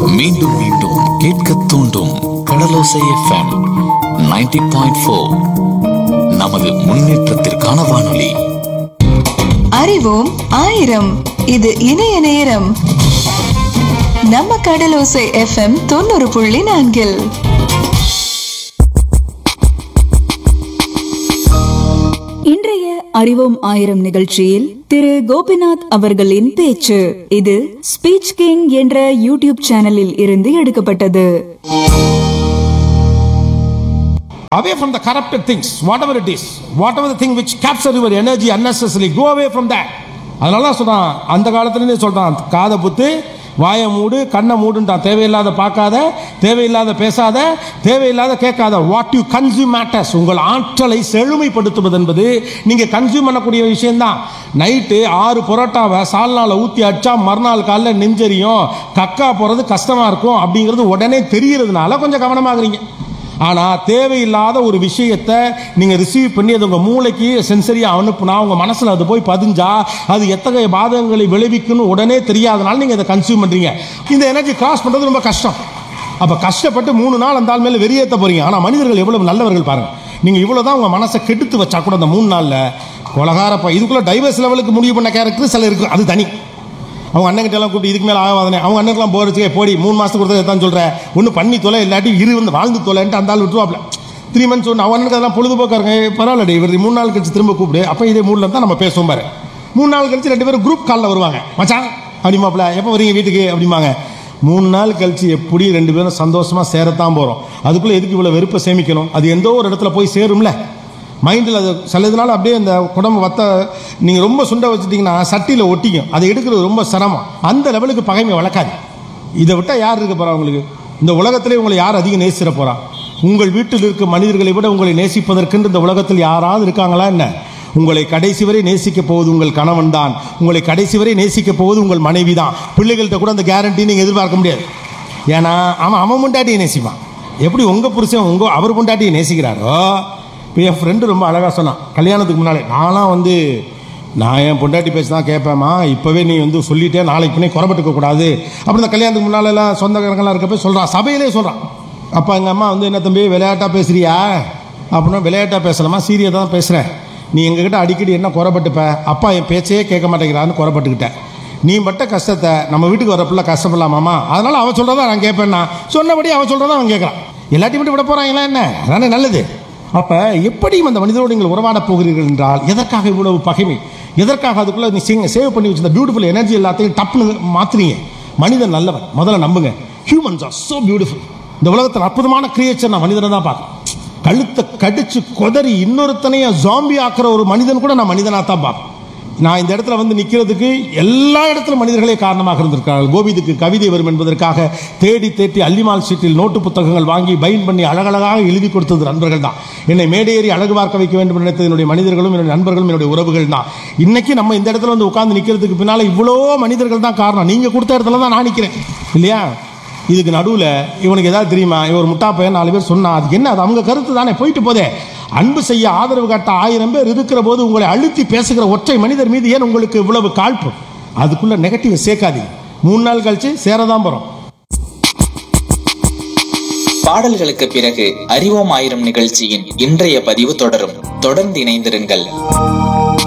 மீண்டும் மீண்டும் கேட்க தூண்டும் கடலோசை எஃப்எம் 90.4 பாயிண்ட் ஃபோர் நமது முன்னேற்றத்திற்கான வானொலி அறிவோம் ஆயிரம் இது இணைய நேரம் நம்ம கடலோசை எஃப்எம் தொண்ணூறு புள்ளி நான்கில் இன்றைய அறிவோம் ஆயிரம் நிகழ்ச்சியில் திரு கோபிநாத் அவர்களின் பேச்சு இது ஸ்பீச் கிங் என்ற யூடியூப் சேனலில் இருந்து எடுக்கப்பட்டது away from the corrupted things, whatever it is, whatever the thing which capture your energy unnecessarily, go away from that. அதனால தான் சொல்றான் அந்த காலத்துலேருந்தே சொல்றான் காதை புத்து வாயை மூடு கண்ணை மூடுன்றான் தேவையில்லாத பார்க்காத தேவையில்லாத பேசாத தேவையில்லாத கேட்காத வாட் யூ கன்சியூம் மேட்டர்ஸ் உங்கள் ஆற்றலை செழுமைப்படுத்துவது என்பது நீங்கள் கன்சியூம் பண்ணக்கூடிய விஷயம்தான் நைட்டு ஆறு பரோட்டாவை சால்னால ஊற்றி அடிச்சா மறுநாள் காலைல நெஞ்சரியும் கக்கா போகிறது கஷ்டமாக இருக்கும் அப்படிங்கிறது உடனே தெரியறதுனால கொஞ்சம் கவனமாகறீங்க ஆனால் தேவையில்லாத ஒரு விஷயத்தை நீங்கள் ரிசீவ் பண்ணி அது உங்கள் மூளைக்கு சென்சரியாக அனுப்புனா உங்கள் மனசில் அது போய் பதிஞ்சா அது எத்தகைய பாதகங்களை விளைவிக்குன்னு உடனே தெரியாதனால நீங்கள் அதை கன்சியூம் பண்ணுறீங்க இந்த எனர்ஜி கிராஸ் பண்ணுறது ரொம்ப கஷ்டம் அப்போ கஷ்டப்பட்டு மூணு நாள் அந்த ஆள் மேலே வெறியேற்ற போகிறீங்க ஆனால் மனிதர்கள் எவ்வளவு நல்லவர்கள் பாருங்கள் நீங்கள் இவ்வளோ தான் உங்கள் மனசை கெடுத்து வச்சா கூட அந்த மூணு நாளில் கொலகாரப்பா இதுக்குள்ளே டைவர்ஸ் லெவலுக்கு முடிவு பண்ண கேரக்டர் சில இருக்குது அது தனி அவங்க அண்ணன்கிட்ட எல்லாம் கூப்பிட்டு இதுக்கு மேலே ஆகாதனே அவங்க அண்ணனுக்குலாம் போகிறதுக்கே போடி மூணு மாதத்துக்கு கொடுத்தது தான் சொல்கிறேன் ஒன்று பண்ணி தொலை இல்லாட்டி இரு வந்து வாழ்ந்து தொலைன்ட்டு அந்த ஆள் விட்டுருவாப்ல த்ரீ மந்த்ஸ் ஒன்று அவனுக்கு அதெல்லாம் பொழுதுபோக்கா இருங்க பரவாயில்ல இவர் மூணு நாள் கழிச்சு திரும்ப கூப்பிடு அப்போ இதே மூணில் தான் நம்ம பேசுவோம் பாரு மூணு நாள் கழிச்சு ரெண்டு பேரும் குரூப் காலில் வருவாங்க மச்சான் அப்படிமாப்ல எப்போ வரீங்க வீட்டுக்கு அப்படிம்பாங்க மூணு நாள் கழிச்சு எப்படி ரெண்டு பேரும் சந்தோஷமா சேரத்தான் போகிறோம் அதுக்குள்ளே எதுக்கு இவ்வளோ வெறுப்பை சேமிக்கணும் அது எந்தோ ஒரு இடத்துல போய் சேரும்ல மைண்டில் அது சிலதுனால அப்படியே அந்த குடம்பு வத்த நீங்கள் ரொம்ப சுண்ட வச்சுட்டிங்கன்னா சட்டியில் ஒட்டிக்கும் அதை எடுக்கிறது ரொம்ப சிரமம் அந்த லெவலுக்கு பகைமை வளர்க்காது இதை விட்டால் யார் இருக்க போகிறா உங்களுக்கு இந்த உலகத்திலே உங்களை யார் அதிகம் நேசிட போகிறா உங்கள் வீட்டில் இருக்கும் மனிதர்களை விட உங்களை நேசிப்பதற்கென்று இந்த உலகத்தில் யாராவது இருக்காங்களா என்ன உங்களை கடைசி வரை நேசிக்க போவது உங்கள் கணவன் தான் உங்களை கடைசி வரை நேசிக்க போவது உங்கள் மனைவி தான் பிள்ளைகள்கிட்ட கூட அந்த கேரண்டி நீங்கள் எதிர்பார்க்க முடியாது ஏன்னா அவன் அவன் முண்டாட்டியை நேசிப்பான் எப்படி உங்கள் புருஷன் உங்கள் அவர் முண்டாட்டியை நேசிக்கிறாரோ இப்போ என் ஃப்ரெண்டு ரொம்ப அழகாக சொன்னான் கல்யாணத்துக்கு முன்னாலே நான்லாம் வந்து நான் என் பொண்டாட்டி பேசி தான் கேட்பேம்மா இப்போவே நீ வந்து சொல்லிட்டே நாளைக்கு பின்னே குறப்பட்டுக்க கூடாது அப்புறம் இந்த கல்யாணத்துக்கு முன்னாலெல்லாம் சொந்தக்காரங்களாம் இருக்கப்போ சொல்கிறான் சபையிலே சொல்கிறான் அப்போ எங்கள் அம்மா வந்து என்ன தம்பி விளையாட்டாக பேசுறியா அப்படின்னா விளையாட்டாக பேசலாமா சீரியஸாக தான் பேசுகிறேன் நீ எங்ககிட்ட அடிக்கடி என்ன குறப்பட்டுப்ப அப்பா என் பேச்சையே கேட்க மாட்டேங்கிறான்னு குறப்பட்டுக்கிட்டேன் நீ பட்ட கஷ்டத்தை நம்ம வீட்டுக்கு வர பிள்ளை கஷ்டப்படலாமாமா அதனால அவன் சொல்கிறதா நான் கேட்பேன்னா சொன்னபடி அவன் சொல்கிறதா அவன் கேட்குறான் எல்லாத்தையும் மட்டும் விட போகிறாங்களா என்ன அதானே நல்லது அப்போ எப்படி அந்த மனிதரோடு நீங்கள் உறவாட போகிறீர்கள் என்றால் எதற்காக இவ்வளவு பகைமை எதற்காக அதுக்குள்ளே நீ சேவ் பண்ணி வச்சிருந்த பியூட்டிஃபுல் எனர்ஜி எல்லாத்தையும் டப்புன்னு மாற்றுறீங்க மனிதன் நல்லவன் முதல்ல நம்புங்க ஹியூமன்ஸ் ஆர் so பியூட்டிஃபுல் இந்த உலகத்தில் அற்புதமான கிரியேச்சர் நான் மனிதனை தான் பார்க்குறேன் கழுத்தை கடிச்சு கொதறி இன்னொருத்தனைய ஜாம்பி ஆக்குற ஒரு மனிதன் கூட நான் மனிதனாக தான் பார்ப்பேன் நான் இந்த இடத்துல வந்து நிற்கிறதுக்கு எல்லா இடத்துலும் மனிதர்களே காரணமாக இருந்திருக்கிறார்கள் கோவிதுக்கு கவிதை வரும் என்பதற்காக தேடி தேடி அல்லிமால் சீட்டில் நோட்டு புத்தகங்கள் வாங்கி பைன் பண்ணி அழகழகாக எழுதி கொடுத்தது நண்பர்கள் தான் என்னை மேடையேறி அழகு பார்க்க வைக்க வேண்டும் என்று நினைத்தது என்னுடைய மனிதர்களும் என்னுடைய நண்பர்களும் என்னுடைய உறவுகள் தான் இன்னைக்கு நம்ம இந்த இடத்துல வந்து உட்கார்ந்து நிற்கிறதுக்கு பின்னால் இவ்வளோ மனிதர்கள் தான் காரணம் நீங்கள் கொடுத்த இடத்துல தான் நான் நிற்கிறேன் இல்லையா இதுக்கு நடுவில் இவனுக்கு ஏதாவது தெரியுமா இவன் ஒரு முட்டா பையன் நாலு பேர் சொன்னா அதுக்கு என்ன அது அவங்க கருத்து தானே போயிட்டு போதே அன்பு செய்ய ஆதரவு காட்ட ஆயிரம் பேர் இருக்கிற போது உங்களை அழுத்தி பேசுகிற ஒற்றை மனிதர் மீது ஏன் உங்களுக்கு இவ்வளவு காழ்ப்பு அதுக்குள்ள நெகட்டிவ் சேர்க்காதீங்க மூணு நாள் கழிச்சு சேரதான் போறோம் பாடல்களுக்கு பிறகு அறிவோம் ஆயிரம் நிகழ்ச்சியின் இன்றைய பதிவு தொடரும் தொடர்ந்து இணைந்திருங்கள்